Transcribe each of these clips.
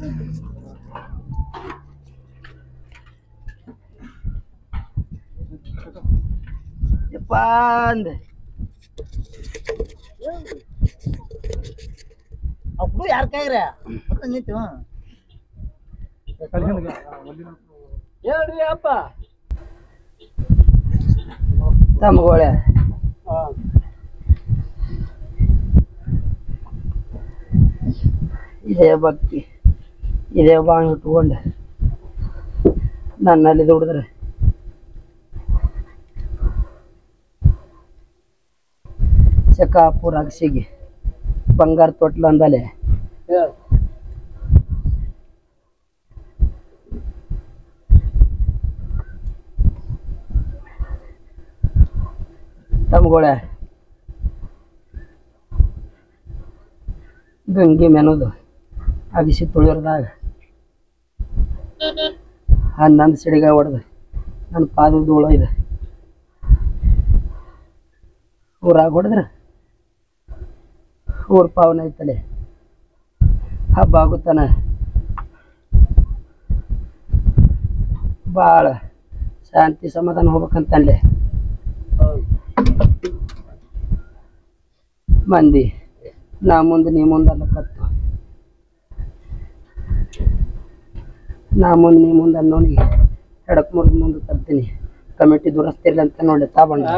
ಯಪ್ಪ ಅಂದೆ ಅప్పుడు ಯಾರ ಕೈಗ್ರೆ ನಿಂತು ಹೇಳ್ರಿ ಅಪ್ಪ ತಮ್ಮಗೋಳೆ ಇದೇ ಭಕ್ತಿ ಇದೇ ಬಾಣ್ ಇಟ್ಕೊಂಡೆ ನನ್ನಲ್ಲಿ ದುಡಿದ್ರೆ ಚಕಾಪುರ ಅಗಸಿಗೆ ಬಂಗಾರ ತೊಟ್ಲು ಅಂದಲೆ ಹೇಳ್. ತಮ್ಗೋಳೆ ಗಂಗೆ ಮೆನೋದು ಅಗಿಸಿ ತುಳಿಯೋರ್ದಾಗ ಹನ್ನೊಂದು ಸಿಡಿಗ ಹೊಡೆದು ನನ್ನ ಪಾದದ ಧೂಳು ಇದೆ ಊರಾಗ ಹೊಡೆದ್ರೆ ಊರ್ ಪಾವನ ಐತಲೆ ಹಬ್ಬ ಆಗುತ್ತಾನ ಭಾಳ ಶಾಂತಿ ಸಮಾಧಾನ ಹೋಗ್ಬೇಕಂತನ್ಲೆ ಮಂದಿ ನಾ ಮುಂದೆ ನೀ ಮುಂದೆ ಅಲ್ಲಕತ್ತು ನಾ ಮುಂದೆ ನೀ ಮುಂದೆ ಅನ್ನೋನಿಗೆ ಎಡಕ್ ಮುರಿದು ಮುಂದೆ ತರ್ತೀನಿ ಕಮಿಟಿ ದುರಸ್ತಿರ್ಲಿ ಅಂತ ನೋಡಿ ತಾ ಬಂದ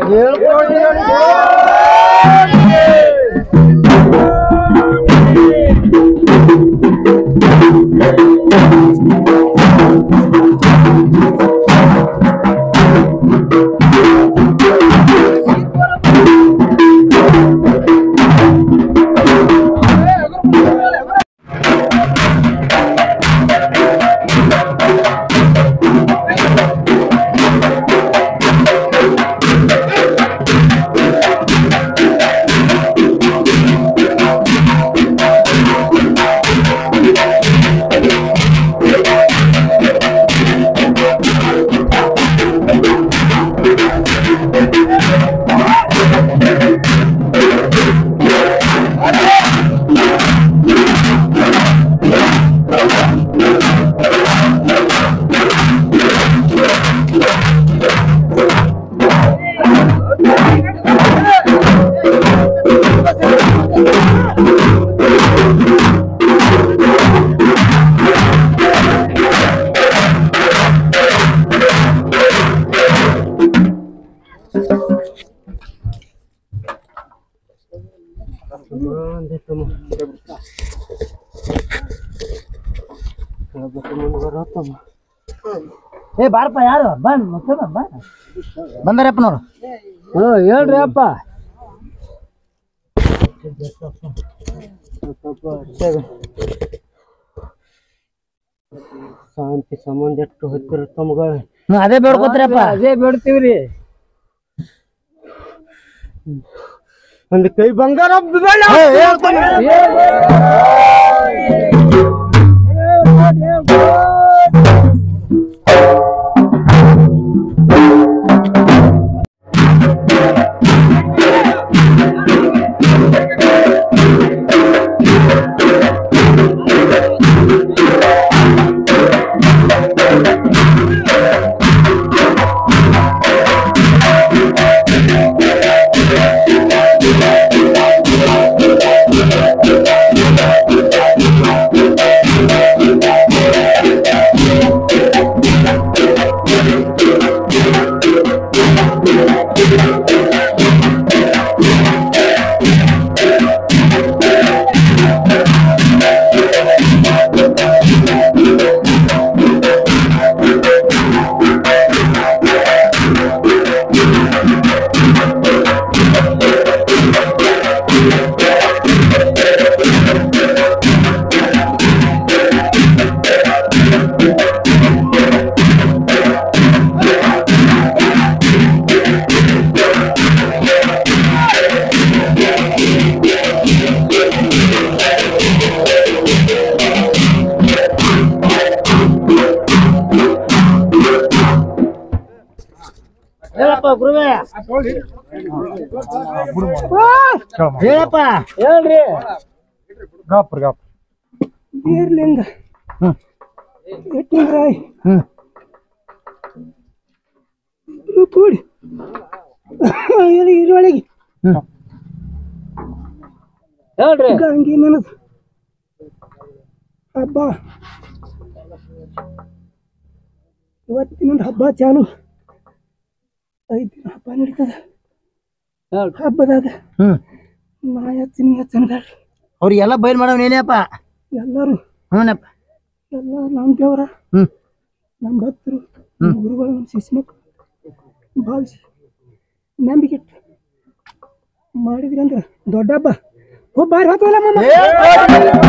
ಏ ಬಾರಪ್ಪ ಯಾರು ಬಂದ್ ಮತ್ತೆ ಬಾ ಬಂದಾರಪ್ಪ ನೋಡು ಹ್ಞೂ ಹೇಳ್ರಿ ಅಪ್ಪ ಶಾಂತಿ ಸಂಬಂಧ ಎಷ್ಟು ಹತ್ತಿರ ತಮ್ಗಳ ಅದೇ ಬೇಡ್ಕೋತೀರಪ್ಪ ಅದೇ ಬೇಡ್ತೀವ್ರಿ ಒಂದು ಕೈ ಬಂಗಾರ ಹೇಳಪ್ಪ ಗುರುವೇ ಹೇಳಪ್ಪ ಹೇಳ್ರಿ ಗಾಪ್ರ ಗಾಪ್ ಇರ್ಲಿಂದ ಹ್ಮ್. ಎಟ್ಟಿಂಗ್ರಾಯ್ ಹ್ಮ್ ಕೂಡಿ ಇದ್ರೊಳಗೆ ಹ್ಮ್ ಹೇಳ್ರಿ ಗಂಗಿ ನೆನದು ಹಬ್ಬ ಇವತ್ತಿನೊಂದು ಹಬ್ಬ ಚಾಲು ಐದು ದಿನ ಹಬ್ಬ ನಡೀತದ ಹೇಳ್ರಿ ಹಬ್ಬದಾಗ ಹ್ಮ್ ನಾ ಹಚ್ಚಿನಿ ಹಚ್ಚನದಾಗ ಅವ್ರಿಗೆಲ್ಲ ಬಯಲ್ ಮಾಡವ್ ನೀನೇಪ್ಪ ಎಲ್ಲರೂ ಹ್ಞೂನಪ್ಪ ಎಲ್ಲ ನಮ್ಮ ದೇವರ ಹ್ಮ್ ನಮ್ಮ ಭಕ್ತರು ನಮ್ಮ ಗುರುಗಳು ನಮ್ಮ ಶಿಶು ಮಕ್ಕಳು ಭಾವಿಸಿ ನಂಬಿಕೆ ಇಟ್ಟು ಮಾಡಿದ್ರಿ ಅಂದ್ರೆ ದೊಡ್ಡ ಹಬ್ಬ ಓ ಬಾರಿ ಹೋಗ್ತಲ್ಲ ಮಮ್ಮ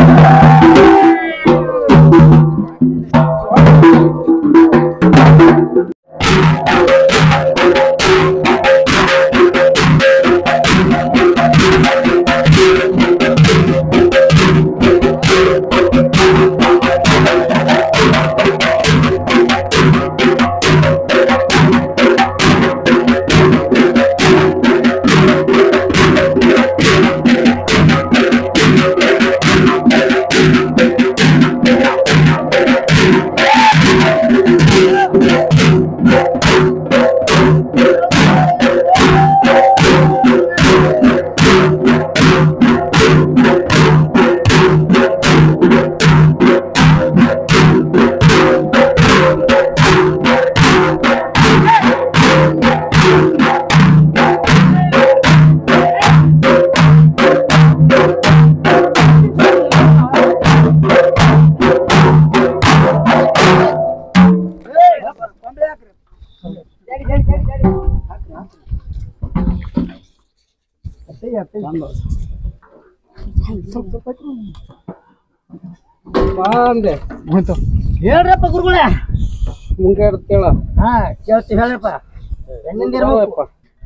ಬಂದೆ ಹೇಳ್ರಪ್ಪ ಗುರುಗಳೇ ಮುಂಗೆ ಇರ್ತೇಳ ಹಾ ಕೇಳ್ತಿ ಹೇಳ್ರಪ್ಪ ಹೆಂಗಿಂದ ಇರ್ಬೇಕು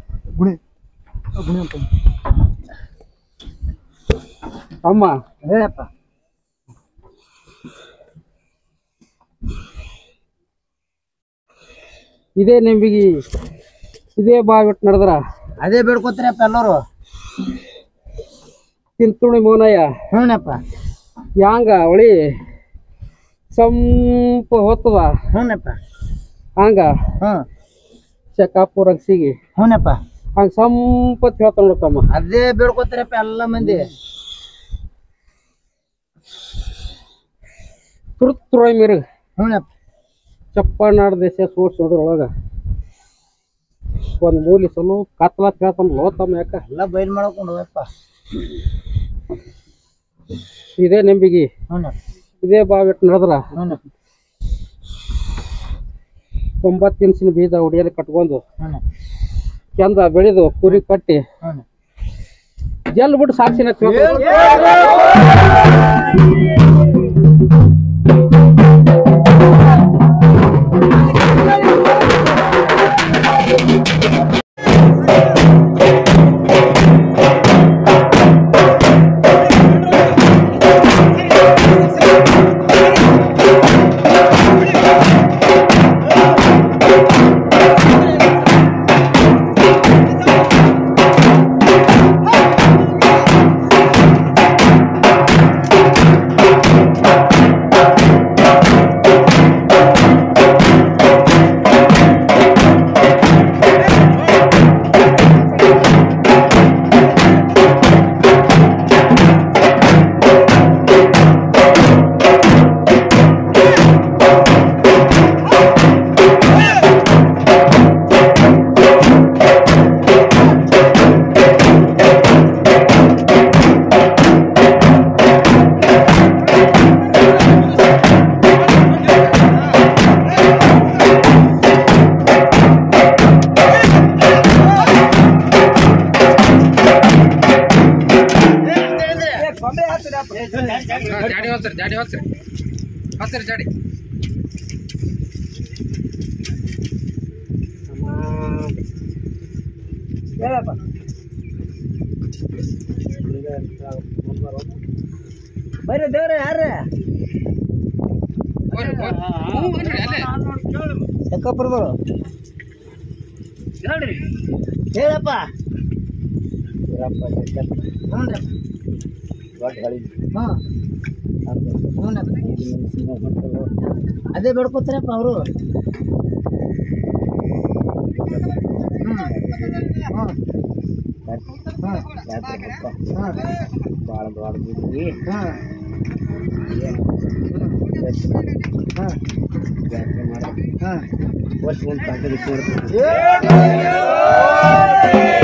ಅಮ್ಮ ಹೇಳಪ್ಪ ಇದೇ ನಿಂಬಿಗಿ ಇದೇ ಬಾವಿಟ್ಟು ನಡೆದ್ರ ಅದೇ ಬೇಡ್ಕೊತೀರಪ್ಪ ಎಲ್ಲರೂ ತಿಂತುಣಿ ಮೌನಯ್ಯ ಹ್ಞೂನಪ್ಪ ಯಾಂಗ ಅವಳಿ ಸಂಪ ಹೊತ್ತದ ಹ್ಞೂನಪ್ಪ ಹಂಗ ಹ್ಞೂ ಚಕಾಪುರ ರಕ್ಸಿಗೆ ಹ್ಞೂನಪ್ಪ ಹಂಗ ಸಂಪತ್ ಹೇಳ್ತಾನ ನೋಡಪ್ಪ ಅದೇ ಬೇಡ್ಕೊತೀರಪ್ಪ ಎಲ್ಲ ಮಂದಿ ತುರುತ್ತುರೋಯ್ ಮಿರ್ಗ ಹ್ಞೂನಪ್ಪ ಚಪ್ಪನಾಡ್ ದೇಶ ಸೋರ್ಸ್ ನೋಡ್ರೊಳಗ ಒಂದ್ ಮೂಲಿ ಸಲು ಕತ್ಲ ಕೇಳ್ತಮ್ಮ ಲೋತಮ್ಮ ಯಾಕ ಎಲ್ಲ ಬಯಲು ಮಾಡ್ಕೊಂಡು ಹೋಗಪ್ಪ ಇದೇ ನಂಬಿಗಿ ಹ್ಞೂನಪ್ಪ ಇದೇ ಬಾವಿಟ್ಟು ನಡೆದ್ರ ಹ್ಞೂನಪ್ಪ ಒಂಬತ್ತು ದಿನಸಿನ ಬೀಜ ಉಡಿಯಲ್ಲಿ ಕಟ್ಕೊಂಡು ಹ್ಞೂನಪ್ಪ ಚಂದ ಬೆಳೆದು ಕುರಿ ಕಟ್ಟಿ ಹ್ಞೂನಪ್ಪ ಜಲ್ ಬಿಟ್ಟು ಸಾಕ್ಷಿನ ತಿಳ್ಕೊಂಡು ಜಾಡಿ ಹೊಸ್ರಿ ಜಾಡಿ ಹೊಸ್ರಿ ಹೊಸ್ರಿ ಜಾಡಿ ಹೇಳಪ್ಪ ಬರ್ರಿ ದೇವ್ರ ಯಾರ ಬರ್ರಿ, ಬರ್ರಿ. ಹ್ಞೂ, ಬರ್ರಿ, ಅಲ್ಲೇ. ಚಕ್ಕಪ್ಪರದವರು ಹೇಳ್ರಿ ಹೇಳಪ್ಪ ಹ್ಞೂನ್ರಿ ಹಾಂ ಅದೇ ಬೇಡ್ಕೋತಾರಪ್ಪ ಅವರು ಭಾಳ ದೊಡ್ಡದಿದ್ವಿ ಜಾತ್ರೆ ಮಾಡಿ ವರ್ಷ ಒಂದು ಪ್ಯಾಕೆಟ್